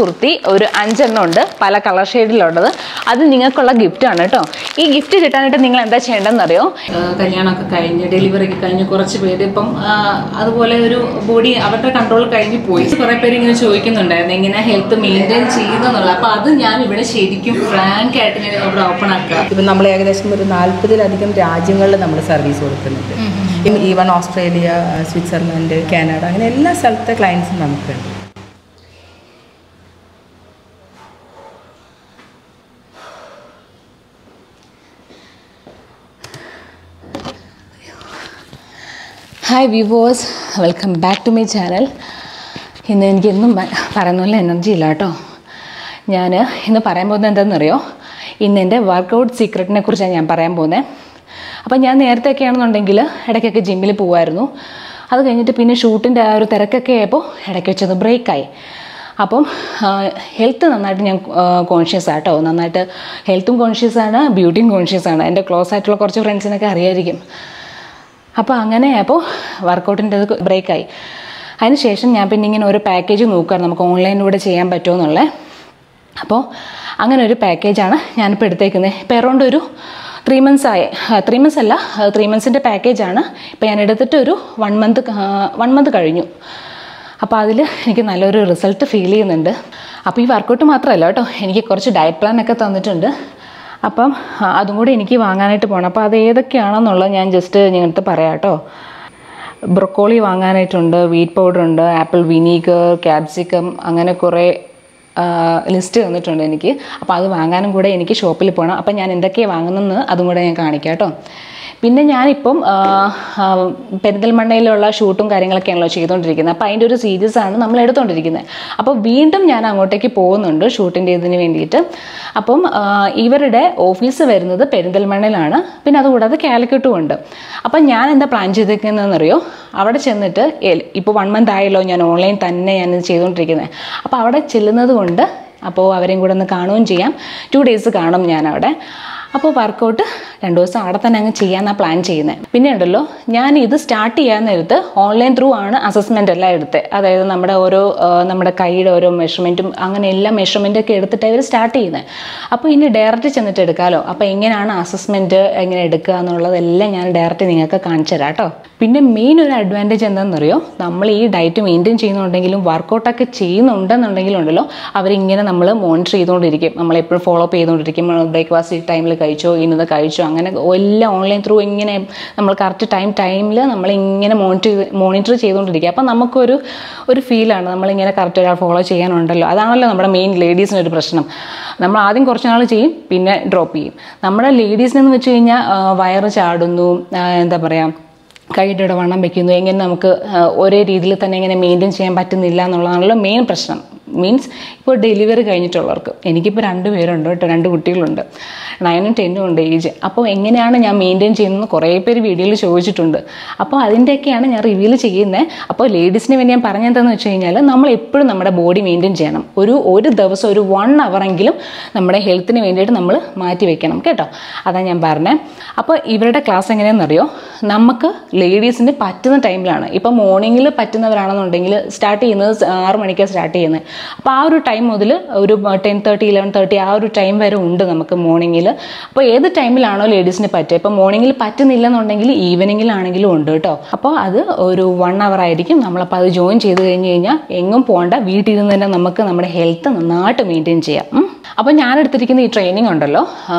കുർത്തി ഒരു അഞ്ചെണ്ണം ഉണ്ട് പല കളർ ഷെയ്ഡിലുള്ളത് അത് നിങ്ങൾക്കുള്ള ഗിഫ്റ്റാണ് കേട്ടോ ഈ ഗിഫ്റ്റ് കിട്ടാനായിട്ട് നിങ്ങൾ എന്താ ചെയ്യേണ്ടതെന്ന് അറിയോ കല്യാണമൊക്കെ കഴിഞ്ഞ് ഡെലിവറി ഒക്കെ കഴിഞ്ഞ് കുറച്ച് പേര് ഇപ്പം ആ, അതുപോലെ ഒരു ബോഡി അവരുടെ കൺട്രോൾ കഴിഞ്ഞ് പോയി കുറേ പേര് ഇങ്ങനെ ചോദിക്കുന്നുണ്ടായിരുന്നു ഇങ്ങനെ ഹെൽത്ത് മെയിൻറ്റെയിൻ ചെയ്യുന്നുള്ളത് അപ്പോൾ അത് ഞാൻ ഇവിടെ ശരിക്കും ഫ്രാങ്ക് ആയിട്ട് ഞാൻ ഇവിടെ ഓപ്പൺ ആക്കുക ഇപ്പം നമ്മൾ ഏകദേശം ഒരു നാൽപ്പതിലധികം രാജ്യങ്ങളിൽ നമ്മൾ സർവീസ് കൊടുക്കുന്നുണ്ട് ഈവൺ ഓസ്ട്രേലിയ സ്വിറ്റ്സർലൻഡ് കാനഡ അങ്ങനെ എല്ലാ സ്ഥലത്തെ ക്ലയൻസും നമുക്കുണ്ട് hi viewers welcome back to my channel ഇന്ന് എനിക്ക് എന്നും പ- പറയുന്ന പോലെ എനർജി ഇല്ല കേട്ടോ ഞാൻ ഇന്ന് പറയാൻ പോകുന്നത് എന്താണെന്നറിയോ ഇന്ന് എൻ്റെ വർക്കൗട്ട് സീക്രട്ടിനെ കുറിച്ചാണ് ഞാൻ പറയാൻ പോകുന്നത് അപ്പം ഞാൻ നേരത്തെയൊക്കെ ആണെന്നുണ്ടെങ്കിൽ ഇടയ്ക്കൊക്കെ ജിമ്മിൽ പോകുമായിരുന്നു അത് കഴിഞ്ഞിട്ട് പിന്നെ ഷൂട്ടിൻ്റെ ആ ഒരു തിരക്കൊക്കെ ആയപ്പോൾ ഇടയ്ക്ക് വെച്ചത് ബ്രേക്കായി അപ്പം ഹെൽത്ത് നന്നായിട്ട് ഞാൻ കോൺഷ്യസ് ആട്ടോ നന്നായിട്ട് ഹെൽത്തും കോൺഷ്യസ് ആണ് ബ്യൂട്ടിയും കോൺഷ്യസ് ആണ് എൻ്റെ ക്ലോസ് ആയിട്ടുള്ള കുറച്ച് ഫ്രണ്ട്സിനൊക്കെ അറിയായിരിക്കും അപ്പോൾ അങ്ങനെ അപ്പോൾ വർക്കൗട്ടിൻ്റെ അത് ബ്രേക്കായി അതിനുശേഷം ഞാൻ പിന്നെ ഇങ്ങനെ ഒരു പാക്കേജ് നോക്കുകയാണ് നമുക്ക് ഓൺലൈനിലൂടെ ചെയ്യാൻ പറ്റുമോ എന്നുള്ളത് അപ്പോൾ അങ്ങനെ ഒരു പാക്കേജാണ് ഞാനിപ്പോൾ എടുത്തേക്കുന്നത് ഇപ്പോൾ അറൗണ്ട് ഒരു ത്രീ മന്ത്സ് ആയി ത്രീ മന്ത്സ് അല്ല ത്രീ മന്ത്സിൻ്റെ പാക്കേജാണ് ഇപ്പോൾ ഞാൻ എടുത്തിട്ട് ഒരു വൺ മന്ത് വൺ മന്ത് കഴിഞ്ഞു അപ്പോൾ അതിൽ എനിക്ക് നല്ലൊരു റിസൾട്ട് ഫീൽ ചെയ്യുന്നുണ്ട് അപ്പോൾ ഈ വർക്കൗട്ട് മാത്രമല്ല കേട്ടോ എനിക്ക് കുറച്ച് ഡയറ്റ് പ്ലാൻ ഒക്കെ തന്നിട്ടുണ്ട് അപ്പം ആ, അതും കൂടി എനിക്ക് വാങ്ങാനായിട്ട് പോകണം അപ്പോൾ അത് ഏതൊക്കെയാണെന്നുള്ളത് ഞാൻ ജസ്റ്റ് ഞങ്ങൾക്ക് പറയാം കേട്ടോ ബ്രൊക്കോളി വാങ്ങാനായിട്ടുണ്ട് വീറ്റ് പൗഡർ ഉണ്ട് ആപ്പിൾ വിനീഗർ ക്യാപ്സിക്കം അങ്ങനെ കുറേ ലിസ്റ്റ് തന്നിട്ടുണ്ട് എനിക്ക് അപ്പോൾ അത് വാങ്ങാനും കൂടെ എനിക്ക് ഷോപ്പിൽ പോകണം അപ്പം ഞാൻ എന്തൊക്കെയാണ് വാങ്ങുന്നതെന്ന് അതും കൂടെ ഞാൻ കാണിക്കാം കേട്ടോ പിന്നെ ഞാനിപ്പം ആ, ആ, പെരിന്തൽമണ്ണയിലുള്ള ഷൂട്ടും കാര്യങ്ങളൊക്കെയാണല്ലോ ചെയ്തുകൊണ്ടിരിക്കുന്നത് അപ്പോൾ അതിൻ്റെ ഒരു സീരീസ് ആണ് നമ്മൾ എടുത്തുകൊണ്ടിരിക്കുന്നത് അപ്പോൾ വീണ്ടും ഞാൻ അങ്ങോട്ടേക്ക് പോകുന്നുണ്ട് ഷൂട്ടിൻ്റെ ഇതിന് വേണ്ടിയിട്ട് അപ്പം ആ, ഇവരുടെ ഓഫീസ് വരുന്നത് പെരിന്തൽമണ്ണയിലാണ് പിന്നെ അതുകൂടാതെ കാലിക്കട്ടും ഉണ്ട് അപ്പം ഞാൻ എന്താ പ്ലാൻ ചെയ്തിരിക്കുന്നതെന്നറിയോ അവിടെ ചെന്നിട്ട് ഇപ്പോൾ വൺ മന്ത് ആയല്ലോ ഞാൻ ഓൺലൈൻ തന്നെ ഞാൻ ഇത് ചെയ്തുകൊണ്ടിരിക്കുന്നത് അപ്പോൾ അവിടെ ചെല്ലുന്നത് കൊണ്ട് അപ്പോൾ അവരെയും കൂടെ ഒന്ന് കാണുകയും ചെയ്യാം ടു ഡേയ്സ് കാണും ഞാൻ അവിടെ അപ്പോൾ വർക്കൗട്ട് രണ്ട് ദിവസം അവിടെ തന്നെ അങ്ങ് ചെയ്യാനാണ് പ്ലാൻ ചെയ്യുന്നത് പിന്നെ ഉണ്ടല്ലോ ഞാൻ ഇത് സ്റ്റാർട്ട് ചെയ്യാൻ നേരത്ത് ഓൺലൈൻ ത്രൂ ആണ് അസസ്മെൻ്റ് എല്ലാം എടുത്തത് അതായത് നമ്മുടെ ഓരോ ആ, നമ്മുടെ കൈയുടെ ഓരോ മെഷർമെൻറ്റും അങ്ങനെ എല്ലാ മെഷർമെൻ്റ് ഒക്കെ എടുത്തിട്ട് അവർ സ്റ്റാർട്ട് ചെയ്യുന്നത് അപ്പോൾ ഇനി ഡയറക്റ്റ് ചെന്നിട്ട് എടുക്കാമല്ലോ അപ്പോൾ എങ്ങനെയാണ് അസസ്മെൻറ്റ് എങ്ങനെ എടുക്കുക എന്നുള്ളതെല്ലാം ഞാൻ ഡയറക്റ്റ് നിങ്ങൾക്ക് കാണിച്ചു തരാം കേട്ടോ പിന്നെ മെയിൻ ഒരു അഡ്വാൻറ്റേജ് എന്താണെന്നറിയോ നമ്മൾ ഈ ഡയറ്റ് മെയിൻറ്റെയിൻ ചെയ്യുന്നുണ്ടെങ്കിലും വർക്കൗട്ടൊക്കെ ചെയ്യുന്നുണ്ടെന്നുണ്ടെങ്കിലും ഉണ്ടല്ലോ അവരിങ്ങനെ നമ്മൾ മോണിറ്റർ ചെയ്തുകൊണ്ടിരിക്കും നമ്മളെപ്പോഴും ഫോളോ അപ്പ് ചെയ്തുകൊണ്ടിരിക്കും ബ്രേക്ക്ഫാസ്റ്റ് ഈ ടൈമിൽ കഴിച്ചോ ഇന്നത് കഴിച്ചോ അങ്ങനെ എല്ലാം ഓൺലൈൻ ത്രൂ ഇങ്ങനെ നമ്മൾ കറക്റ്റ് ടൈം ടൈമിൽ നമ്മളിങ്ങനെ മോണിറ്റർ മോണിറ്റർ ചെയ്തുകൊണ്ടിരിക്കുക അപ്പം നമുക്കൊരു ഒരു ഫീലാണ് നമ്മളിങ്ങനെ കറക്റ്റ് ഒരാൾ ഫോളോ ചെയ്യാനുണ്ടല്ലോ അതാണല്ലോ നമ്മുടെ മെയിൻ ലേഡീസിനൊരു പ്രശ്നം നമ്മൾ ആദ്യം കുറച്ച് നാൾ ചെയ്യും പിന്നെ ഡ്രോപ്പ് ചെയ്യും നമ്മുടെ ലേഡീസിനെന്ന് വെച്ച് കഴിഞ്ഞാൽ ആ, വയറ് ചാടുന്നു ആ, എന്താ പറയുക കൈയുടെ ഇവിടെ വണ്ണം വെക്കുന്നു എങ്ങനെ നമുക്ക് ആ, ഒരേ രീതിയിൽ തന്നെ എങ്ങനെ മെയിൻറ്റെയിൻ ചെയ്യാൻ പറ്റുന്നില്ല എന്നുള്ളതാണല്ലോ മെയിൻ പ്രശ്നം മീൻസ് ഇപ്പോൾ ഡെലിവറി കഴിഞ്ഞിട്ടുള്ളവർക്ക് എനിക്കിപ്പോൾ രണ്ട് പേരുണ്ട് കേട്ടോ രണ്ട് കുട്ടികളുണ്ട് നയനും ടെന്നും ഉണ്ട് ഏജ് അപ്പോൾ എങ്ങനെയാണ് ഞാൻ മെയിൻറ്റെയിൻ ചെയ്യുന്നത് കുറേ പേര് വീഡിയോയിൽ ചോദിച്ചിട്ടുണ്ട് അപ്പോൾ അതിൻ്റെയൊക്കെയാണ് ഞാൻ റിവീൽ ചെയ്യുന്നത് അപ്പോൾ ലേഡീസിന് വേണ്ടി ഞാൻ പറഞ്ഞതെന്ന് വെച്ച് കഴിഞ്ഞാൽ നമ്മൾ എപ്പോഴും നമ്മുടെ ബോഡി മെയിൻറ്റെയിൻ ചെയ്യണം ഒരു ഒരു ദിവസം ഒരു വൺ എങ്കിലും നമ്മുടെ ഹെൽത്തിന് വേണ്ടിയിട്ട് നമ്മൾ മാറ്റി വെക്കണം കേട്ടോ അതാണ് ഞാൻ പറഞ്ഞത് അപ്പോൾ ഇവരുടെ ക്ലാസ് എങ്ങനെയാണെന്നറിയോ നമുക്ക് ലേഡീസിന് പറ്റുന്ന ടൈമിലാണ് ഇപ്പോൾ മോർണിംഗിൽ പറ്റുന്നവരാണെന്നുണ്ടെങ്കിൽ സ്റ്റാർട്ട് ചെയ്യുന്നത് ആറ് മണിക്കാണ് സ്റ്റാർട്ട് ചെയ്യുന്നത് അപ്പോൾ ആ ഒരു ടൈം മുതൽ ഒരു ടെൻ തേർട്ടി ഇലവൻ തേർട്ടി ആ ഒരു ടൈം വരെ ഉണ്ട് നമുക്ക് മോർണിംഗിൽ അപ്പോൾ ഏത് ടൈമിലാണോ ലേഡീസിന് പറ്റുക ഇപ്പോൾ മോർണിംഗിൽ പറ്റുന്നില്ലെന്നുണ്ടെങ്കിൽ ഈവനിങ്ങിലാണെങ്കിലും ഉണ്ട് കേട്ടോ അപ്പോൾ അത് ഒരു വൺ അവർ ആയിരിക്കും നമ്മളപ്പോൾ അത് ജോയിൻ ചെയ്ത് കഴിഞ്ഞ് കഴിഞ്ഞാൽ എങ്ങും പോകണ്ട വീട്ടിൽ നിന്ന് തന്നെ നമുക്ക് നമ്മുടെ ഹെൽത്ത് നന്നായിട്ട് മെയിൻറ്റെയിൻ ചെയ്യാം ഉം. അപ്പോൾ ഞാൻ എടുത്തിരിക്കുന്ന ഈ ട്രെയിനിങ് ഉണ്ടല്ലോ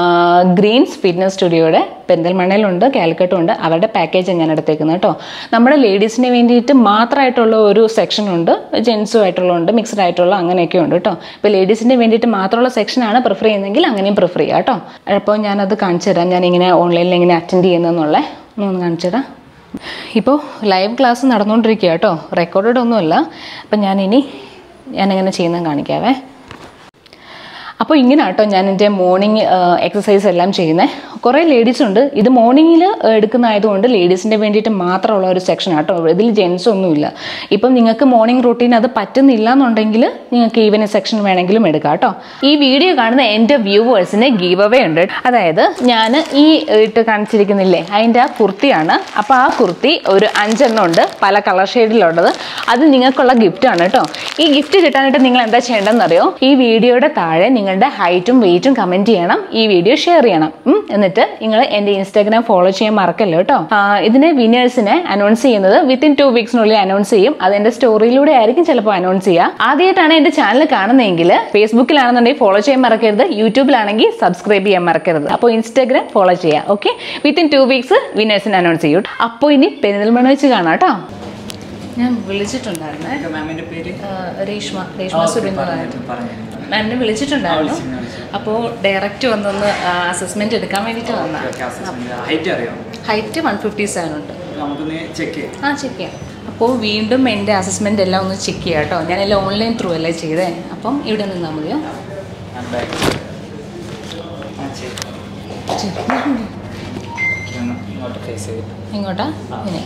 ഗ്രീൻസ് ഫിറ്റ്നസ് സ്റ്റുഡിയോയുടെ പെരിന്തൽമണ്ണയിലുണ്ട് കാലിക്കട്ടും ഉണ്ട് അവരുടെ പാക്കേജ് ഞാൻ എടുത്തേക്കുന്നത് കേട്ടോ നമ്മുടെ ലേഡീസിന് വേണ്ടിയിട്ട് മാത്രമായിട്ടുള്ള ഒരു സെക്ഷൻ ഉണ്ട് ജെൻസും ആയിട്ടുള്ളതുണ്ട് മിക്സ്ഡ് ആയിട്ടുള്ള അങ്ങനെയൊക്കെ ഉണ്ട് കേട്ടോ ഇപ്പോൾ ലേഡീസിന് വേണ്ടിയിട്ട് മാത്രമുള്ള സെക്ഷനാണ് പ്രിഫർ ചെയ്യുന്നതെങ്കിൽ അങ്ങനെയും പ്രിഫർ ചെയ്യാം കേട്ടോ അപ്പോൾ ഞാനത് കാണിച്ചു തരാം ഞാനിങ്ങനെ ഓൺലൈനിൽ എങ്ങനെ അറ്റൻഡ് ചെയ്യുന്നതെന്നുള്ള ഒന്ന് കാണിച്ചു തരാം ഇപ്പോൾ ലൈവ് ക്ലാസ് നടന്നുകൊണ്ടിരിക്കുക കേട്ടോ റെക്കോർഡഡ് ഒന്നുമല്ല അപ്പം ഞാനിനി ഞാനെങ്ങനെ ചെയ്യുന്നത് കാണിക്കാവേ അപ്പോൾ ഇങ്ങനെ കേട്ടോ ഞാൻ എൻ്റെ മോർണിംഗ് എക്സസൈസ് എല്ലാം ചെയ്യുന്നത് കുറേ ലേഡീസ് ഉണ്ട് ഇത് മോർണിംഗിൽ എടുക്കുന്നതായതുകൊണ്ട് ലേഡീസിൻ്റെ വേണ്ടിയിട്ട് മാത്രമുള്ള ഒരു സെക്ഷൻ ആട്ടോ ഇതിൽ ജെൻസ് ഒന്നുമില്ല ഇപ്പം നിങ്ങൾക്ക് മോർണിംഗ് റൂട്ടീൻ അത് പറ്റുന്നില്ല എന്നുണ്ടെങ്കിൽ നിങ്ങൾക്ക് ഈവനിങ് സെക്ഷൻ വേണമെങ്കിലും എടുക്കാം കേട്ടോ ഈ വീഡിയോ കാണുന്ന എൻ്റെ വ്യൂവേഴ്സിന് ഗീവ് അവേ ഉണ്ട് അതായത് ഞാൻ ഈ ഇട്ട് കാണിച്ചിരിക്കുന്നില്ലേ അതിൻ്റെ ആ കുർത്തിയാണ് അപ്പോൾ ആ കുർത്തി ഒരു അഞ്ചെണ്ണം ഉണ്ട് പല കളർ ഷെയ്ഡിലുള്ളത് അത് നിങ്ങൾക്കുള്ള ഗിഫ്റ്റാണ് കേട്ടോ ഈ ഗിഫ്റ്റ് കിട്ടാനായിട്ട് നിങ്ങൾ എന്താ ചെയ്യേണ്ടതെന്ന് അറിയോ ഈ വീഡിയോയുടെ താഴെ നിങ്ങളുടെ ഹൈറ്റും വെയിറ്റും കമൻറ്റ് ചെയ്യണം ഈ വീഡിയോ ഷെയർ ചെയ്യണം ഉം, എന്നിട്ട് നിങ്ങൾ എൻ്റെ ഇൻസ്റ്റാഗ്രാം ഫോളോ ചെയ്യാൻ മറക്കല്ലോ കേട്ടോ ആ, ഇതിനെ വിനേഴ്സിനെ അനൗൺസ് ചെയ്യുന്നത് വിത്തിൻ ടു വീക്സിനുള്ളിൽ അനൗൺസ് ചെയ്യും അത് എൻ്റെ സ്റ്റോറിയിലൂടെ ആയിരിക്കും ചിലപ്പോൾ അനൗൺസ് ചെയ്യുക ആദ്യമായിട്ടാണ് എൻ്റെ ചാനൽ കാണുന്നതെങ്കിൽ ഫേസ്ബുക്കിലാണെന്നുണ്ടെങ്കിൽ ഫോളോ ചെയ്യാൻ മറക്കരുത് യൂട്യൂബിലാണെങ്കിൽ സബ്സ്ക്രൈബ് ചെയ്യാൻ മറക്കരുത് അപ്പോൾ ഇൻസ്റ്റാഗ്രാം ഫോളോ ചെയ്യാം ഓക്കെ വിത്തിൻ ടു വീക്സ് വിനേഴ്സിനെ അനൗൺസ് ചെയ്യും അപ്പോൾ ഇനി പെരിന്തൽമണ്ണ വെച്ച് കാണാം കേട്ടോ ഞാൻ വിളിച്ചിട്ടുണ്ടായിരുന്നേ മാമിന്റെ പേര് രേഷ്മ രേഷ്മ സുരേന്ദ്രനായിരുന്നു മാമിനെ വിളിച്ചിട്ടുണ്ടായിരുന്നു അപ്പോൾ ഡയറക്റ്റ് വന്നൊന്ന് അസസ്മെന്റ് എടുക്കാൻ വേണ്ടിയിട്ട് വന്ന ഹൈറ്റ് അറിയാം ഹൈറ്റ് വൺ ഫിഫ്റ്റി സെവൻ ഉണ്ട് നമുക്കൊന്ന് ചെക്ക് ചെയ്യാം ആ ചെക്ക് ചെയ്യാം അപ്പോൾ വീണ്ടും എൻ്റെ അസസ്മെൻ്റ് എല്ലാം ഒന്ന് ചെക്ക് ചെയ്യാം കേട്ടോ ഞാനെല്ലാം ഓൺലൈൻ ത്രൂ അല്ലേ ചെയ്തേ അപ്പം ഇവിടെ നിന്നാൽ മതിയോ ഞാൻ ബാക്ക് ആ ചെക്ക് ഒന്ന് ഇങ്ങോട്ട് ഫേസ് ചെയ്ത് ഇങ്ങോട്ടാ ആ. ഇങ്ങനെ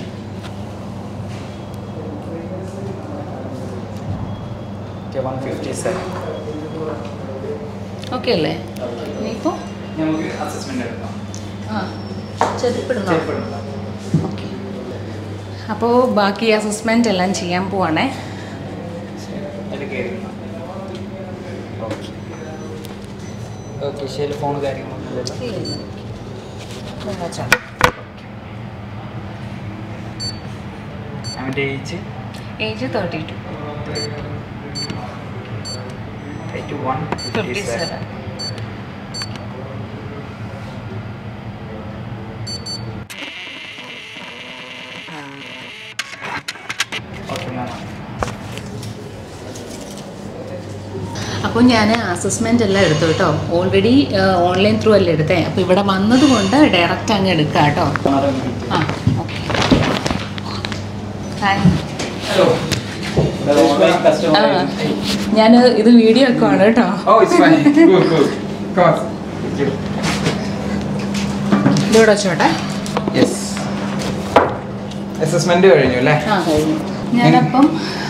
okay one fifty seven okay അല്ലേ ഇനിയിപ്പോൾ നമുക്ക് അസസ്മെന്റ് എടുക്കാം ആ ചെരുപ്പിടണോ ചെരുപ്പിടണം. ഓക്കെ അപ്പോൾ ബാക്കി അസസ്മെൻ്റ് എല്ലാം ചെയ്യാൻ പോവാണേ അതിൽ കയറിക്കണം ഓക്കെ ഓക്കെ ശരി ഫോൺ കാര്യങ്ങളൊന്നുമില്ലല്ലോ അവൻ്റെ age age thirty two eight one fifty seven okay ma'am അപ്പോൾ ഞാൻ അസസ്മെൻ്റ് എല്ലാം എടുത്തു കേട്ടോ ഓൾറെഡി ഓൺലൈൻ ത്രൂ അല്ലേ എടുത്തേ അപ്പോൾ ഇവിടെ വന്നതുകൊണ്ട് ഡയറക്റ്റ് അങ്ങ് എടുക്കാം കേട്ടോ ആ ഓക്കെ ഹലോ ഓൺലൈൻ കസ്റ്റമർ ഞാൻ ഇത് വീഡിയോ ഒക്കെ ആണ് കേട്ടോ Oh, it's fine. Good, good. Come on. ഇതിവിടെ വെച്ചോട്ടെ യെസ് അസസ്മെന്റ് കഴിഞ്ഞു അല്ലേ ആ കഴിഞ്ഞു ഞാനപ്പം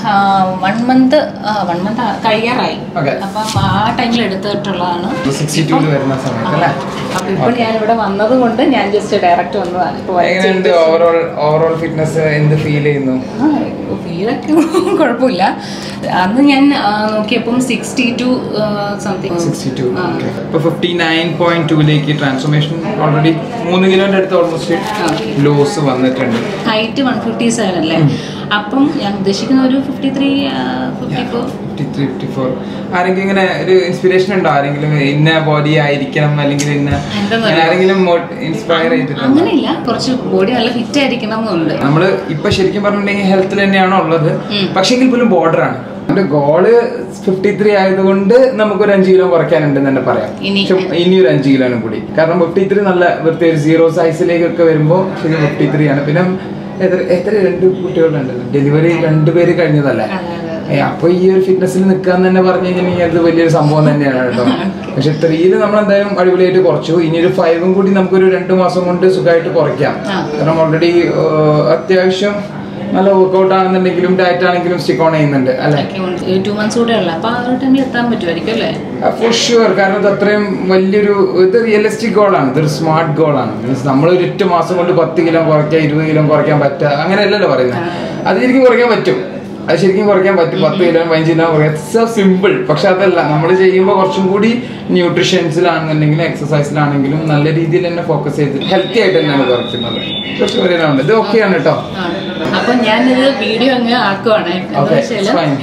വൺ മന്ത് വൺ മന്ത് കഴിയാറായി Okay. അപ്പം ആ ടൈമിൽ എടുത്തിട്ടുള്ളതാണ് സിക്സ്റ്റി ടൂല് വരുന്ന സമയത്ത് അല്ലേ അപ്പം ഇപ്പോൾ ഞാൻ ഇവിടെ വന്നത് കൊണ്ട് ഞാൻ ജസ്റ്റ് ഡയറക്റ്റ് വന്നതാണ് ഇപ്പോൾ എങ്ങനെയുണ്ട് ഓവറോൾ ഓവറോൾ ഫിറ്റ്നസ് എന്ത് ഫീൽ ചെയ്യുന്നു ഫീലൊക്കെ കുഴപ്പമില്ല അന്ന് ഞാൻ ആ, നോക്കിയപ്പം sixty two something sixty two ഇപ്പൊ ഫിഫ്റ്റി നയൻ പോയിന്റ് ടൂലേക്ക് ട്രാൻസ്ഫോർമേഷൻ ഓൾറെഡി മൂന്ന് കിലോന്റെ അടുത്ത് ഓൾമോസ്റ്റ് ലോസ് വന്നിട്ടുണ്ട് ഹൈറ്റ് വൺ ഫിഫ്റ്റി സെവൻ അല്ലേ അപ്പം ഞാൻ ഉദ്ദേശിക്കുന്ന ഒരു fifty three fifty four fifty three fifty four ആരെങ്കിലും ഇങ്ങനെ ഒരു ഇൻസ്പിറേഷൻ ഉണ്ടോ ആരെങ്കിലും ഇന്ന ബോഡി ആയിരിക്കണം അല്ലെങ്കിൽ ഇന്ന എന്താന്ന് ഇങ്ങനെ ആരെങ്കിലും ഇൻസ്പയർ ചെയ്തിട്ടുണ്ടോ അങ്ങനെയില്ല കുറച്ച് ബോഡി നല്ല ഫിറ്റ് ആയിരിക്കണം എന്നുണ്ട് നമ്മള് ഇപ്പൊ ശരിക്കും പറഞ്ഞിട്ടുണ്ടെങ്കിൽ ഹെൽത്തിൽ തന്നെയാണോ ഉള്ളത് ഉം. പക്ഷെങ്കിൽ പോലും ബോർഡർ ആണ് എന്റെ ഗോള് ഫിഫ്റ്റി ത്രീ ആയതുകൊണ്ട് നമുക്കൊരു അഞ്ച് കിലോ കുറയ്ക്കാനുണ്ടെന്ന് തന്നെ പറയാം ഇനി- പക്ഷെ ഇനി ഒരു അഞ്ച് കിലോനും കൂടി കാരണം ഫിഫ്റ്റി ത്രീ നല്ല വൃത്തി ഒരു സീറോ സൈസിലേക്കൊക്കെ വരുമ്പോൾ ശരിക്കും ഫിഫ്റ്റി ത്രീ ആണ് പിന്നെ എത്ര എത്ര രണ്ട് കുട്ടികളുണ്ട് ഡെലിവറി രണ്ടുപേര് കഴിഞ്ഞതല്ലേ അതെ, അതെ, അതെ. ഏ, അപ്പൊ ഈ ഒരു ഫിറ്റ്നസ്സിൽ നിൽക്കാൻ തന്നെ പറഞ്ഞു കഴിഞ്ഞാൽ അത് വലിയൊരു സംഭവം തന്നെയാണ് കേട്ടോ പക്ഷെ ത്രീയില് നമ്മൾ എന്തായാലും അടിപൊളിയായിട്ട് കുറച്ചു ഇനി ഒരു ഫൈവും കൂടി നമുക്കൊരു രണ്ട് മാസം കൊണ്ട് സുഖമായിട്ട് കുറയ്ക്കാം ആ. കാരണം ഓൾറെഡി അത്യാവശ്യം നല്ല വർക്കൗട്ട് ആണെന്നുണ്ടെങ്കിലും ഡയറ്റ് ആണെങ്കിലും സ്റ്റിക്ക് ഓൺ ചെയ്യുന്നുണ്ട് അല്ലെ ടു മന്ത്സ് കൂടെ ഉള്ള അപ്പൊ ആ ഒരു ടൈമിൽ എത്താൻ പറ്റുമായിരിക്കും അല്ലേ ഫോർ ഷുവർ കാരണം ഇത് അത്രയും വലിയൊരു ഇത് റിയലിസ്റ്റിക് ഗോളാണ് ഇതൊരു സ്മാർട്ട് ഗോളാണ് മീൻസ് നമ്മൾ ഒരു ഒറ്റ മാസം കൊണ്ട് പത്ത് കിലോ കുറയ്ക്കാം ഇരുപത് കിലോ കുറയ്ക്കാൻ പറ്റുക അങ്ങനെയല്ലല്ലോ പറയുന്നത് അത് ശരിക്കും കുറയ്ക്കാൻ പറ്റും അത് ശരിക്കും കുറയ്ക്കാൻ പറ്റും പത്ത് കിലോ പതിനഞ്ച് കിലോ കുറയ്ക്കാൻ സോ സിമ്പിൾ പക്ഷെ അതല്ല നമ്മൾ ചെയ്യുമ്പോൾ കുറച്ചും കൂടി ന്യൂട്രീഷൻസിലാണെന്നുണ്ടെങ്കിലും എക്സസൈസിലാണെങ്കിലും നല്ല രീതിയിൽ തന്നെ ഫോക്കസ് ചെയ്ത് ഹെൽത്തി ആയിട്ട് തന്നെയാണ് കുറയ്ക്കുന്നത് കുറച്ച് വരാനുണ്ട് ഇത് ഓക്കെയാണ് കേട്ടോ അപ്പൊ ഞാനിത് വീഡിയോ അങ്ങ് ആക്കുവാണ് എന്താ Okay, വെച്ചാല് it's fine.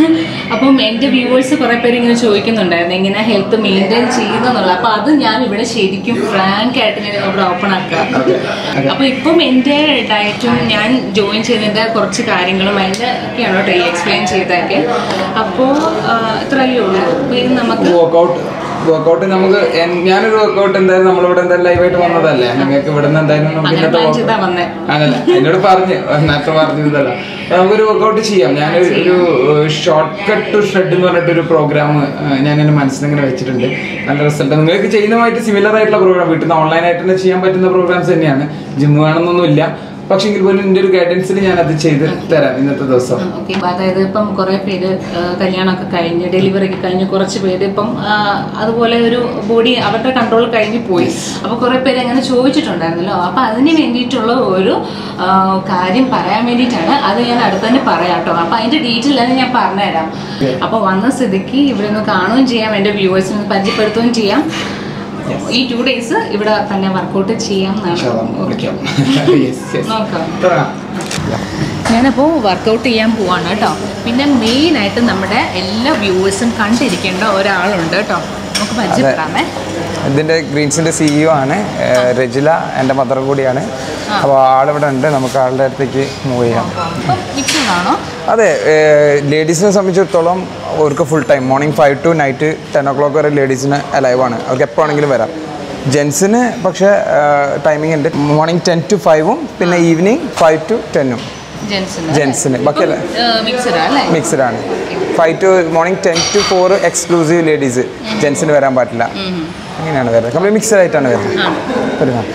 അപ്പം എന്റെ വ്യൂവേഴ്സ് കുറെ പേര് ഇങ്ങനെ ചോദിക്കുന്നുണ്ടായിരുന്നു എങ്ങനെ ഹെൽത്ത് മെയിൻറ്റെയിൻ ചെയ്യുന്നുള്ള അപ്പൊ അത് ഞാൻ ഇവിടെ ശരിക്കും ഫ്രാങ്ക് ആയിട്ട് ഞാൻ ഇവിടെ ഓപ്പൺ ആക്കുക Okay, okay. അപ്പൊ ഇപ്പം എന്റെ ഡയറ്റും ഞാൻ ജോയിൻ ചെയ്തതിന്റെ കുറച്ച് കാര്യങ്ങളും അതിന്റെ ഒക്കെയാണ് കേട്ടോ ഈ എക്സ്പ്ലെയിൻ ചെയ്തൊക്കെ അപ്പോൾ ഇത്രയല്ലേ ഉള്ളൂ പേരും നമുക്ക് വർക്കൗട്ട് വർക്കൗട്ട് നമുക്ക് എൻ- ഞാനൊരു വർക്കൗട്ട് എന്തായാലും നമ്മളിവിടെ എന്തായാലും ലൈവായിട്ട് വന്നതല്ലേ നിങ്ങൾക്ക് ഇവിടെ നിന്ന് എന്തായാലും നമുക്ക് അങ്ങനെ ഇന്നത്തെ plan ചെയ്താ workout- വന്നേ. അതല്ല എന്നോട് പറഞ്ഞു നേരത്തെ പറഞ്ഞതല്ല നമുക്കൊരു വർക്കൗട്ട് ചെയ്യാം ഞാനൊരു ഒരു ഷോർട്ട് കട്ട് ടു ഷ്രെഡ് എന്ന് പറഞ്ഞിട്ടൊരു പ്രോഗ്രാം ഞാൻ എൻ്റെ മനസ്സിൽ ഇങ്ങനെ വെച്ചിട്ടുണ്ട് നല്ല റിസൾട്ട് നിങ്ങൾക്ക് ചെയ്യുന്നതുമായിട്ട് സിമിലർ ആയിട്ടുള്ള പ്രോഗ്രാം വീട്ടിൽ നിന്ന് ഓൺലൈനായിട്ട് തന്നെ ചെയ്യാൻ പറ്റുന്ന പ്രോഗ്രാംസ് തന്നെയാണ് ജിം വേണമെന്നൊന്നുമില്ല പക്ഷെ എങ്കിൽ പോലും എൻ്റെ ഒരു ഗൈഡൻസിൽ ഞാൻ അത് ചെയ്ത് തരാം ഇന്നത്തെ ദിവസം ഓക്കെ അതായത് ഇപ്പം കുറേ പേര് ആ, കല്യാണമൊക്കെ കഴിഞ്ഞ് ഡെലിവറി ഒക്കെ കഴിഞ്ഞ് കുറച്ച് പേര് ഇപ്പം ആ, അതുപോലെ ഒരു ബോഡി അവരുടെ കൺട്രോൾ കഴിഞ്ഞ് പോയി അപ്പോൾ കുറേ പേര് അങ്ങനെ ചോദിച്ചിട്ടുണ്ടായിരുന്നല്ലോ അപ്പോൾ അതിന് വേണ്ടിയിട്ടുള്ള ഒരു ആ, കാര്യം പറയാൻ വേണ്ടിയിട്ടാണ് അത് ഞാൻ അടുത്ത് തന്നെ പറയാം കേട്ടോ അപ്പോൾ അതിൻ്റെ ഡീറ്റെയിൽ തന്നെ ഞാൻ പറഞ്ഞുതരാം അപ്പോൾ വന്ന സ്ഥിതിക്ക് ഇവിടെ നിന്ന് കാണുകയും ചെയ്യാം എൻ്റെ വ്യൂവേഴ്സിന് പരിചയപ്പെടുത്തുകയും ചെയ്യാം ഈ ടു ഡേയ്സ് ഇവിടെ തന്നെ വർക്കൗട്ട് ചെയ്യാം ഇൻഷാ അല്ലാ, എന്നാണ് വിളിക്കാം Yes, yes. നോക്കാം തുടങ്ങാം ഞാനപ്പോൾ വർക്കൗട്ട് ചെയ്യാൻ പോവാണ് കേട്ടോ പിന്നെ മെയിനായിട്ട് നമ്മുടെ എല്ലാ വ്യൂവേഴ്സും കണ്ടിരിക്കേണ്ട ഒരാളുണ്ട് കേട്ടോ നമുക്ക് പരിചയപ്പെടാമേ ഇതിൻ്റെ ഗ്രീൻസിൻ്റെ സിഇഒ ആണ് ഏഹ് രജില എൻ്റെ മദർ കൂടിയാണ് അപ്പോൾ ആളിവിടെ ഉണ്ട് നമുക്ക് ആളുടെ അടുത്തേക്ക് മൂവ് ചെയ്യാം അപ്പം മിക്സഡാണോ അതെ ലേഡീസിനെ സംബന്ധിച്ചിടത്തോളം അവർക്ക് full time morning five to night ten o'clock വരെ ലേഡീസിന് അലൈവ് ആണ് അവർക്ക് എപ്പോൾ വേണമെങ്കിലും വരാം ജെൻസിന് പക്ഷേ ടൈമിംഗ് ഉണ്ട് മോർണിംഗ് ടെൻ ടു ഫൈവും പിന്നെ ഈവനിങ് ഫൈവ് ടു ടെന്നും ജെൻസിന് ജെൻസിന് ബാക്കിയല്ല മിക്സഡാ അല്ലേ മിക്സ്ഡ് ആണ് five to morning ten to four exclusive ladies ജെൻസിന് വരാൻ പാടില്ല അങ്ങനെയാണ് വരുന്നത് കംപ്ലീറ്റ് മിക്സഡ് ആയിട്ടാണ് വരുന്നത് വരുന്നത്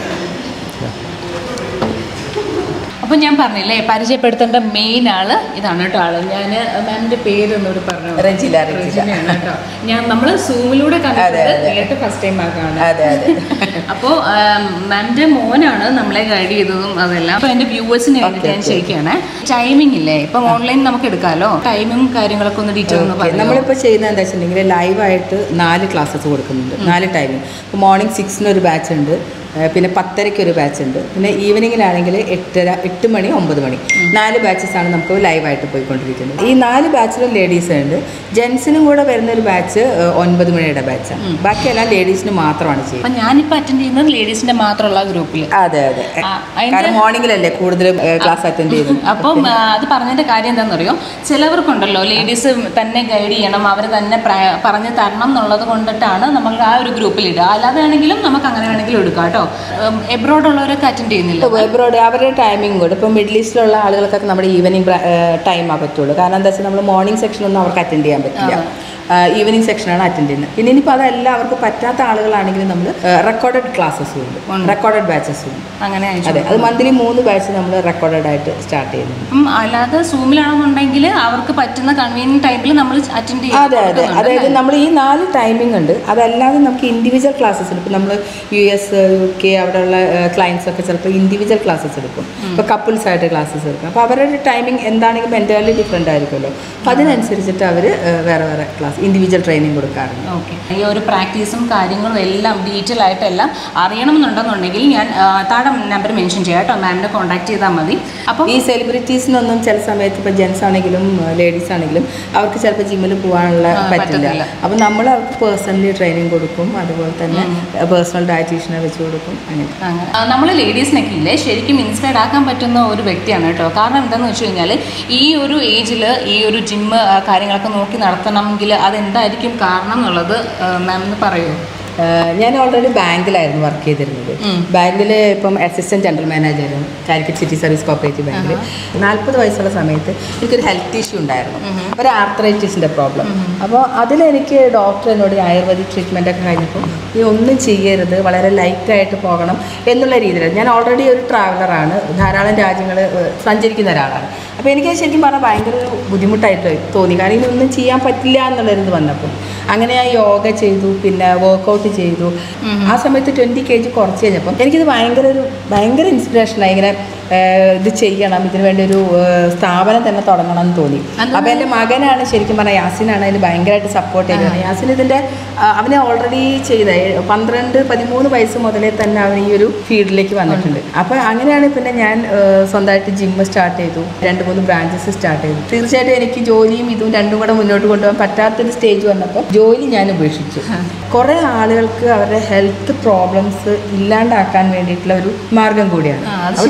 അപ്പം ഞാൻ പറഞ്ഞില്ലേ പരിചയപ്പെടുത്തേണ്ട മെയിൻ ആള് ഇതാണ് കേട്ടോ ആള് ഞാൻ മാമിന്റെ പേര് ഒന്നുകൂടി പറഞ്ഞു റെജില, റെജില. റെജിലയാണ് കേട്ടോ ഞാൻ നമ്മൾ സൂമിലൂടെ അതെ, കണ്ടിട്ട് അതെ. നേരിട്ട് ഫസ്റ്റ് ടൈം ആക്കാണ് അതെ അതെ അപ്പോൾ മാമിന്റെ മോനാണ് നമ്മളെ ഗൈഡ് ചെയ്തതും അതെല്ലാം അപ്പോൾ എൻ്റെ വ്യൂവേഴ്സിന് വേണ്ടിയിട്ട് ഞാൻ ചോദിക്കുകയാണ് ടൈമിംഗ് ഇല്ലേ ഇപ്പം ഓൺലൈൻ നമുക്ക് എടുക്കാമല്ലോ ടൈമും കാര്യങ്ങളൊക്കെ ഒന്ന് ഡീറ്റെയിൽ ഒന്ന് ഓക്കെ. പറയാം നമ്മളിപ്പോൾ ചെയ്യുന്നത് എന്താ വെച്ചിട്ടുണ്ടെങ്കിൽ ലൈവായിട്ട് നാല് ക്ലാസ്സസ് കൊടുക്കുന്നുണ്ട് നാല് ടൈമിംഗ് ഇപ്പോൾ മോർണിംഗ് സിക്സിന് ഒരു ബാച്ച് ഉണ്ട് ഏഹ് പിന്നെ പത്തരയ്ക്ക് ഒരു ബാച്ച് ഉണ്ട് പിന്നെ ഈവനിങ്ങിലാണെങ്കിൽ എട്ടര എട്ട് മണി ഒമ്പത് മണി നാല് ബാച്ചസ് ആണ് നമുക്ക് ലൈവായിട്ട് പോയിക്കൊണ്ടിരിക്കുന്നത് ഈ നാല് ബാച്ചിലും ലേഡീസ് ഉണ്ട് ജെൻസിനും കൂടെ വരുന്ന ഒരു ബാച്ച് ഒൻപത് മണിയുടെ ബാച്ചാണ് ബാക്കിയെല്ലാം ലേഡീസിന് മാത്രമാണ് ചെയ്യുന്നത് അപ്പം ഞാനിപ്പോൾ അറ്റൻഡ് ചെയ്യുന്നത് ലേഡീസിൻ്റെ മാത്രമുള്ള ഗ്രൂപ്പിൽ അതെ അതെ ആ, അതിന്റെ- കാരണം മോർണിംഗിലല്ലേ കൂടുതലും ക്ലാസ് അറ്റൻഡ് ചെയ്യുന്നത് അപ്പം ആ, അത് പറഞ്ഞതിന്റെ കാര്യം എന്താണെന്നറിയോ ചിലവർക്കുണ്ടല്ലോ ലേഡീസ് തന്നെ ഗൈഡ് ചെയ്യണം അവർ തന്നെ പ്ര- പറഞ്ഞു തരണം എന്നുള്ളത് കൊണ്ടിട്ടാണ് നമ്മൾ ആ ഒരു ഗ്രൂപ്പിൽ ഇടുക അല്ലാതെ ആണെങ്കിലും നമുക്ക് അങ്ങനെ വേണമെങ്കിലും എടുക്കാം കേട്ടോ എബ്രോഡ് ഉള്ളവരൊക്കെ അറ്റൻഡ് ചെയ്യുന്നില്ല എബ്രോഡ് അവരുടെ ടൈമിംഗ് കൂടെ ഇപ്പോൾ മിഡിൽ ഈസ്റ്റിലുള്ള ആളുകൾക്കൊക്കെ നമ്മുടെ ഈവനിങ് ടൈമാ പറ്റുള്ളൂ കാരണം എന്താ വെച്ചാൽ നമ്മൾ മോർണിംഗ് സെക്ഷനൊന്നും അവർക്ക് അറ്റൻഡ് ചെയ്യാൻ പറ്റില്ല ഈവനിങ് സെക്ഷനാണ് അറ്റൻഡ് ചെയ്യുന്നത് പിന്നെ ഇനിയിപ്പോൾ അതല്ല അവർക്ക് പറ്റാത്ത ആളുകളാണെങ്കിൽ നമ്മൾ റെക്കോർഡഡ് ക്ലാസ്സസും ഉണ്ട് റെക്കോർഡഡ് ബാച്ചസും ഉണ്ട് അങ്ങനെ അയച്ചു അതെ അത് മന്ത്ലി മൂന്ന് ബാച്ച് നമ്മൾ റെക്കോർഡഡ് ആയിട്ട് സ്റ്റാർട്ട് ചെയ്യുന്നുണ്ട് അപ്പം അല്ലാതെ സൂമിലാണെന്നുണ്ടെങ്കിൽ അവർക്ക് പറ്റുന്ന കൺവീനിയൻ ടൈമിൽ നമ്മൾ അറ്റൻഡ് അതെ അതെ അതായത് നമ്മൾ ഈ നാല് ടൈമിംഗ് ഉണ്ട് അതല്ലാതെ നമുക്ക് ഇൻഡിവിജ്വൽ ക്ലാസ്സസ് ഉണ്ട് ഇപ്പോൾ നമ്മൾ യു എസ് യു കെ അവിടെയുള്ള ക്ലയൻസ് ഒക്കെ ചിലപ്പോൾ ഇൻഡിവിജ്വൽ ക്ലാസ്സസ് എടുക്കും ഇപ്പോൾ കപ്പിൾസ് ആയിട്ട് ക്ലാസ്സസ് എടുക്കും അപ്പോൾ അവരുടെ ടൈമിംഗ് എന്താണെങ്കിലും എൻ്റയർലി ഡിഫറെൻ്റ് ആയിരിക്കുമല്ലോ അപ്പോൾ അതിനനുസരിച്ചിട്ട് അവർ വേറെ വേറെ ക്ലാസ് ഇൻഡിവിജ്വൽ ട്രെയിനിങ് കൊടുക്കാറുണ്ട് ഓക്കെ ഈ ഒരു പ്രാക്ടീസും കാര്യങ്ങളും എല്ലാം ഡീറ്റെയിൽ ആയിട്ടെല്ലാം അറിയണമെന്നുണ്ടെന്നുണ്ടെങ്കിൽ ഞാൻ ആ, താഴെ നമ്പർ മെൻഷൻ ചെയ്യാം കേട്ടോ മാമിനെ കോൺടാക്ട് ചെയ്താൽ മതി അപ്പം ഈ സെലിബ്രിറ്റീസിനൊന്നും ചില സമയത്ത് ഇപ്പോൾ ജെൻസ് ആണെങ്കിലും ലേഡീസ് ആണെങ്കിലും അവർക്ക് ചിലപ്പോൾ ജിമ്മിൽ പോകാനുള്ള ആ, പറ്റില്ല പറ്റത്തില്ല. അപ്പോൾ നമ്മൾ അവർക്ക് പേഴ്സണലി ട്രെയിനിങ് കൊടുക്കും അതുപോലെ തന്നെ പേഴ്സണൽ ഡയറ്റീഷ്യനെ വെച്ച് കൊടുക്കും അങ്ങനെ നമ്മൾ ലേഡീസിനൊക്കെ ഇല്ലേ ശരിക്കും ഇൻസ്പയർഡ് ആക്കാൻ പറ്റുന്ന ഒരു വ്യക്തിയാണ് കേട്ടോ കാരണം എന്താണെന്ന് വെച്ച് കഴിഞ്ഞാൽ ഈ ഒരു ഏജിൽ ഈ ഒരു ജിമ്മ് കാര്യങ്ങളൊക്കെ നോക്കി നടത്തണമെങ്കിൽ അതെന്തായിരിക്കും കാരണം എന്നുള്ളത് മാം എന്ന് പറയൂ ആഹ് ഞാൻ ഓൾറെഡി ബാങ്കിലായിരുന്നു വർക്ക് ചെയ്തിരുന്നത് ബാങ്കിൽ ഇപ്പം അസിസ്റ്റന്റ് ജനറൽ മാനേജറും കാലിക്കറ്റ് സിറ്റി സർവീസ് കോപ്പറേറ്റീവ് ബാങ്കിൽ നാൽപ്പത് വയസ്സുള്ള സമയത്ത് എനിക്കൊരു ഹെൽത്ത് ഇഷ്യൂ ഉണ്ടായിരുന്നു ഒരു ആർത്രൈറ്റിസിൻ്റെ പ്രോബ്ലം അപ്പോൾ അതിലെനിക്ക് ഡോക്ടർ എന്നോട് ഈ ആയുർവേദിക് ട്രീറ്റ്മെൻ്റ് ഒക്കെ കഴിഞ്ഞപ്പോൾ നീ ഒന്നും ചെയ്യരുത് വളരെ ലൈറ്റായിട്ട് പോകണം എന്നുള്ള രീതിയിൽ ഞാൻ ഓൾറെഡി ഒരു ട്രാവലറാണ് ധാരാളം രാജ്യങ്ങൾ സഞ്ചരിക്കുന്ന ഒരാളാണ് അപ്പോൾ എനിക്ക് ശരിക്കും പറഞ്ഞാൽ ഭയങ്കര ഒരു ബുദ്ധിമുട്ടായിട്ട് തോന്നി കാരണം ഇതൊന്നും ചെയ്യാൻ പറ്റില്ല എന്നുള്ളൊരിത് വന്നപ്പോൾ അങ്ങനെ ഞാൻ യോഗ ചെയ്തു പിന്നെ വർക്കൗട്ട് ചെയ്തു ആ സമയത്ത് ട്വൻറ്റി കെ ജി കുറച്ച് കഴിഞ്ഞപ്പം എനിക്കിത് ഭയങ്കര ഒരു ഭയങ്കര ഇൻസ്പിറേഷനായി ഇങ്ങനെ ഏഹ്, ഇത് ചെയ്യണം ഇതിനു വേണ്ടി ഒരു ഏഹ്, സ്ഥാപനം തന്നെ തുടങ്ങണം എന്ന് തോന്നി അപ്പോൾ എൻ്റെ മകനാണ് ശരിക്കും പറഞ്ഞാൽ യാസിനാണ് അതിന് ഭയങ്കരമായിട്ട് സപ്പോർട്ട് ചെയ്യുന്നത് യാസിൻ ഇതിൻ്റെ ആ, അവന് ഓൾറെഡി ചെയ്ത ഏ- പന്ത്രണ്ട് പതിമൂന്ന് വയസ്സ് മുതലേ തന്നെ അവൻ ഈ ഒരു ഫീൽഡിലേക്ക് വന്നിട്ടുണ്ട് അപ്പോൾ അങ്ങനെയാണ് പിന്നെ ഞാൻ ഏഹ്, സ്വന്തമായിട്ട് ജിമ്മ് സ്റ്റാർട്ട് ചെയ്തു രണ്ട് മൂന്ന് ബ്രാഞ്ചസ് സ്റ്റാർട്ട് ചെയ്തു തീർച്ചയായിട്ടും എനിക്ക് ജോലിയും ഇതും രണ്ടും കൂടെ മുന്നോട്ട് കൊണ്ടുപോകാൻ പറ്റാത്തൊരു സ്റ്റേജ് വന്നപ്പോൾ ജോലി ഞാൻ ഉപേക്ഷിച്ചു കുറേ ആളുകൾക്ക് അവരുടെ ഹെൽത്ത് പ്രോബ്ലംസ് ഇല്ലാണ്ടാക്കാൻ വേണ്ടിയിട്ടുള്ള ഒരു മാർഗം കൂടിയാണ് ആ, അത് അപ്പോൾ ശരിയാണ്. തീർച്ചയായിട്ടും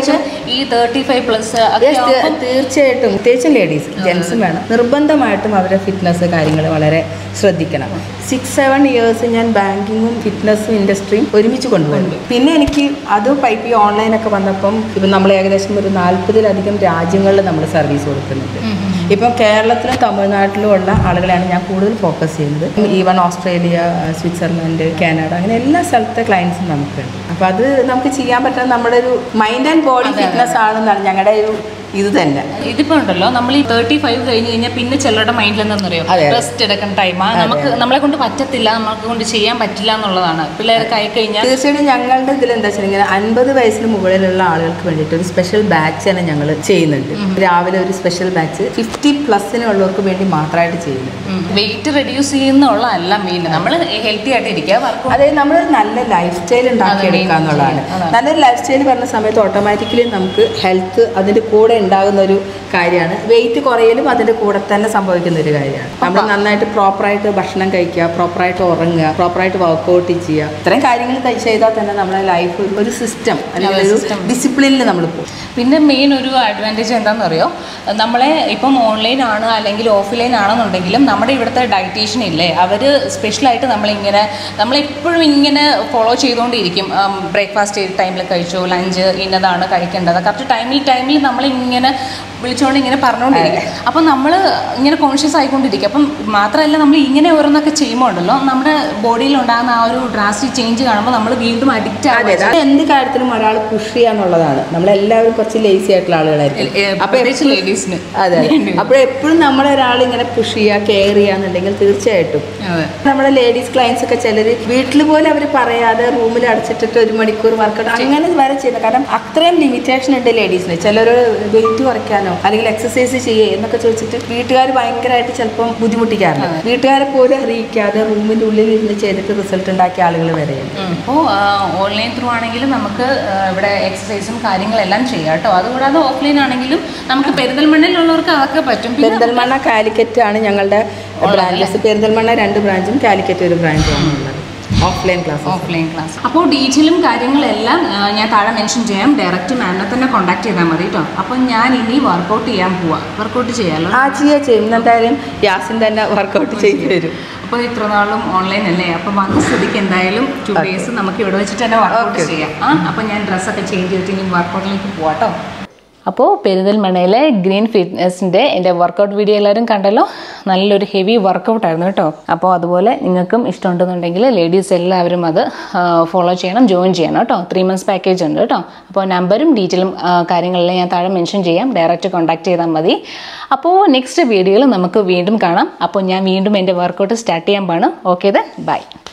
പ്രത്യേകിച്ച് ഈ തേർട്ടി ഫൈവ് പ്ലസ് ഒക്കെ Yes, തീ- തീർച്ചയായിട്ടും പ്രത്യേകിച്ചും ലേഡീസ് ജെൻസും വേണം നിർബന്ധമായിട്ടും അവരുടെ ഫിറ്റ്നസ് കാര്യങ്ങൾ വളരെ ശ്രദ്ധിക്കണം സിക്സ് സെവൻ ഇയേഴ്സ് ഞാൻ ബാങ്കിങ്ങും ഫിറ്റ്നസ്സും ഇൻഡസ്ട്രിയും ഒരുമിച്ച് കൊണ്ടുപോകുന്നു പിന്നെ എനിക്ക് അത് പൈപ്പ് ഈ ഓൺലൈനൊക്കെ വന്നപ്പം ഇപ്പം നമ്മൾ ഏകദേശം ഒരു നാൽപ്പതിലധികം രാജ്യങ്ങളിൽ നമ്മൾ സർവീസ് കൊടുക്കുന്നുണ്ട് ഇപ്പം കേരളത്തിലും തമിഴ്നാട്ടിലും ഉള്ള ആളുകളെയാണ് ഞാൻ കൂടുതൽ ഫോക്കസ് ചെയ്യുന്നത് ഈവൻ ഓസ്ട്രേലിയ സ്വിറ്റ്സർലൻഡ് കാനഡ അങ്ങനെ എല്ലാ സ്ഥലത്തെ ക്ലയൻസും നമുക്കുണ്ട് അപ്പോൾ അത് നമുക്ക് ചെയ്യാൻ പറ്റുന്ന നമ്മുടെ ഒരു മൈൻഡ് ആൻഡ് ബോഡി ഫിറ്റ്നസ് ആണെന്നാണ് ഞങ്ങളുടെ ഒരു ഇത് തന്നെ ഇതിപ്പോ ഉണ്ടല്ലോ നമ്മൾ ഈ തേർട്ടി ഫൈവ് കഴിഞ്ഞ് കഴിഞ്ഞാൽ പിന്നെ ചിലരുടെ മൈൻഡിൽ എന്താണെന്നറിയോ അതെ, അതെ. റെസ്റ്റ് എടുക്കുന്ന ടൈമാ നമുക്ക് നമ്മളെ കൊണ്ട് പറ്റത്തില്ല നമ്മളെ കൊണ്ട് ചെയ്യാൻ പറ്റില്ല എന്നുള്ളതാണ് പിള്ളേർക്ക് ആയി കഴിഞ്ഞാൽ തീർച്ചയായിട്ടും ഞങ്ങളുടെ ഇതിൽ എന്താ വെച്ചിട്ടുണ്ടെങ്കിൽ അൻപത് വയസ്സിന് മുകളിലുള്ള ആളുകൾക്ക് വേണ്ടിയിട്ട് ഒരു സ്പെഷ്യൽ ബാച്ച് തന്നെ ഞങ്ങൾ ചെയ്യുന്നുണ്ട് രാവിലെ ഒരു സ്പെഷ്യൽ ബാച്ച് ഫിഫ്റ്റി പ്ലസിനുള്ളവർക്ക് വേണ്ടി മാത്രമായിട്ട് ചെയ്യുന്നുണ്ട് വെയിറ്റ് റെഡ്യൂസ് ചെയ്യുന്നുള്ള അല്ല മെയിൻ നമ്മൾ ഹെൽത്തി ആയിട്ട് ഇരിക്കുക വർക്ക് അതായത് നമ്മളൊരു നല്ല ലൈഫ് സ്റ്റൈൽ ഉണ്ടാക്കിയെടുക്കുക main എന്നുള്ളതാണ് ചെയ്യാം. അതാണ്. നല്ലൊരു ലൈഫ് സ്റ്റൈൽ പറഞ്ഞ സമയത്ത് ഓട്ടോമാറ്റിക്കലി നമുക്ക് ഹെൽത്ത് അതിൻ്റെ കൂടെ ഉണ്ടാകുന്ന ഒരു കാര്യമാണ് വെയിറ്റ് കുറയലും അതിൻ്റെ കൂടെ തന്നെ സംഭവിക്കുന്ന ഒരു കാര്യമാണ് നമ്മൾ നന്നായിട്ട് പ്രോപ്പറായിട്ട് ഭക്ഷണം കഴിക്കുക പ്രോപ്പറായിട്ട് ഉറങ്ങുക പ്രോപ്പറായിട്ട് വർക്കൗട്ട് ചെയ്യുക ഇത്രയും കാര്യങ്ങൾ ത- ചെയ്താൽ തന്നെ നമ്മുടെ ലൈഫ് ഒരു സിസ്റ്റം അല്ലെങ്കിൽ ഒരു system. ഡിസിപ്ലിനിൽ നമ്മൾ പോകും പിന്നെ മെയിൻ ഒരു അഡ്വാൻറ്റേജ് എന്താണെന്ന് അറിയോ നമ്മളെ ഇപ്പം ഓൺലൈൻ ആണ് അല്ലെങ്കിൽ ഓഫ്ലൈൻ ആണെന്നുണ്ടെങ്കിലും നമ്മുടെ ഇവിടുത്തെ ഡയറ്റീഷ്യൻ ഇല്ലേ അവർ സ്പെഷ്യലായിട്ട് നമ്മളിങ്ങനെ നമ്മളെപ്പോഴും ഇങ്ങനെ ഫോളോ ചെയ്തുകൊണ്ടിരിക്കും ബ്രേക്ക്ഫാസ്റ്റ് ടൈമിൽ കഴിച്ചു ലഞ്ച് ഇന്നതാണ് കഴിക്കേണ്ടത് കറക്റ്റ് ടൈമിൽ ടൈമിൽ നമ്മളിങ്ങനെ വിളിച്ചുകൊണ്ട് ഇങ്ങനെ പറഞ്ഞുകൊണ്ടിരിക്കും അപ്പം നമ്മൾ ഇങ്ങനെ കോൺഷ്യസ് ആയിക്കൊണ്ടിരിക്കും അപ്പം മാത്രമല്ല നമ്മൾ ഇങ്ങനെ ഓരോന്നൊക്കെ ചെയ്യുമ്പോൾ ഉണ്ടല്ലോ നമ്മുടെ ബോഡിയിൽ ഉണ്ടാകുന്ന ആ ഒരു ഡ്രാസ്റ്റിക് ചേഞ്ച് കാണുമ്പോൾ നമ്മൾ വീണ്ടും അഡിക്റ്റ് അതെ ആകും അതെ എന്ത് കാര്യത്തിനും ഒരാൾ പുഷ് ചെയ്യാന്നുള്ളതാണ് നമ്മളെല്ലാവരും കുറച്ച് ലേസി ആയിട്ടുള്ള ആളുകളായിരിക്കും അപ്പൊ പ്രത്യേകിച്ച് എപ്പോഴും- ലേഡീസിന് അതെ അതെ അപ്പോൾ എപ്പോഴും നമ്മളൊരാൾ ഇങ്ങനെ പുഷ് ചെയ്യുക കെയർ ചെയ്യാന്നുണ്ടെങ്കിൽ തീർച്ചയായിട്ടും അതെ നമ്മുടെ ലേഡീസ് ക്ലയൻസ് ഒക്കെ ചിലർ വീട്ടിൽ പോലും അവർ പറയാതെ റൂമിൽ അടച്ചിട്ടിട്ട് ഒരു മണിക്കൂർ വർക്കൗട്ട് അങ്ങനെ വരെ ചെയ്യുന്നത് കാരണം അത്രയും ലിമിറ്റേഷൻ ഉണ്ട് ലേഡീസിന് ചിലർ വെയിറ്റ് കുറയ്ക്കാനോ അല്ലെങ്കിൽ എക്സസൈസ് ചെയ്യേ എന്നൊക്കെ ചോദിച്ചിട്ട് വീട്ടുകാർ ഭയങ്കരമായിട്ട് ചിലപ്പം ബുദ്ധിമുട്ടിക്കാറുണ്ട് വീട്ടുകാരെ പോലും അറിയിക്കാതെ റൂമിൻ്റെ ഉള്ളിൽ ഇരുന്ന് ചെയ്തിട്ട് റിസൾട്ട് ഉണ്ടാക്കിയ ആളുകൾ വരെയുണ്ട് അപ്പോൾ ഓൺലൈൻ ത്രൂ ആണെങ്കിലും നമുക്ക് ആ, ഇവിടെ എക്സസൈസും കാര്യങ്ങളെല്ലാം ചെയ്യാം കേട്ടോ അതുകൂടാതെ ഓഫ്ലൈൻ ആണെങ്കിലും നമുക്ക് പെരിന്തൽമണ്ണയിലുള്ളവർക്ക് അതൊക്കെ പറ്റും പിന്നെ പെരിന്തൽമണ്ണ കാലിക്കറ്റ് ആണ് ഞങ്ങളുടെ ബ്രാഞ്ചസ് പെരിന്തൽമണ്ണ രണ്ട് ബ്രാഞ്ചും കാലിക്കറ്റ് ഒരു ബ്രാഞ്ചും ആണ് ഉള്ളത് ഓഫ്ലൈൻ ക്ലാസ് ഓഫ്ലൈൻ ക്ലാസ് അപ്പോൾ ഡീറ്റെയിലും കാര്യങ്ങളെല്ലാം ആ, ഞാൻ താഴെ മെൻഷൻ ചെയ്യാം ഡയറക്റ്റ് മാമിനെ തന്നെ കോൺടാക്ട് ചെയ്താൽ മതി കേട്ടോ അപ്പോൾ ഞാൻ ഇനി വർക്കൗട്ട് ചെയ്യാൻ പോവാം വർക്കൗട്ട് ചെയ്യാമല്ലോ ആ ചെയ്യാ ചെയ്യും ഇന്ന് എന്തായാലും യാസിൻ തന്നെ വർക്കൗട്ട് ചെയ്തു തരും അപ്പോൾ ഇത്ര നാളും ഓൺലൈൻ അല്ലേ അപ്പോൾ വന്ന സ്ഥിതിക്ക് എന്തായാലും ടു ഡേയ്സ് നമുക്ക് ഇവിടെ വെച്ചിട്ട് തന്നെ വർക്കൗട്ട് Okay. ചെയ്യാം ആ അപ്പോൾ ഞാൻ ഡ്രസ്സൊക്കെ ചേഞ്ച് ചെയ്തിട്ട് ഇനി വർക്കൗട്ടിലേക്ക് പോവാം കേട്ടോ അപ്പോൾ പെരിന്തൽമണ്ണയിലെ ഗ്രീൻ ഫിറ്റ്നസിൻ്റെ എൻ്റെ വർക്കൗട്ട് വീഡിയോ എല്ലാവരും കണ്ടല്ലോ നല്ലൊരു ഹെവി വർക്കൗട്ടായിരുന്നു കേട്ടോ അപ്പോൾ അതുപോലെ നിങ്ങൾക്കും ഇഷ്ടമുണ്ടെന്നുണ്ടെങ്കിൽ ലേഡീസ് എല്ലാവരും അത് ഫോളോ ചെയ്യണം ജോയിൻ ചെയ്യണം കേട്ടോ ത്രീ മന്ത്സ് പാക്കേജ് ഉണ്ട് കേട്ടോ അപ്പോൾ നമ്പറും ഡീറ്റെയിലും കാര്യങ്ങളെല്ലാം ഞാൻ താഴെ മെൻഷൻ ചെയ്യാം ഡയറക്റ്റ് കോൺടാക്ട് ചെയ്താൽ മതി അപ്പോൾ നെക്സ്റ്റ് വീഡിയോയിൽ നമുക്ക് വീണ്ടും കാണാം അപ്പോൾ ഞാൻ വീണ്ടും എൻ്റെ വർക്കൗട്ട് സ്റ്റാർട്ട് ചെയ്യാൻ പാണ് ഓക്കെ ദൻ ബൈ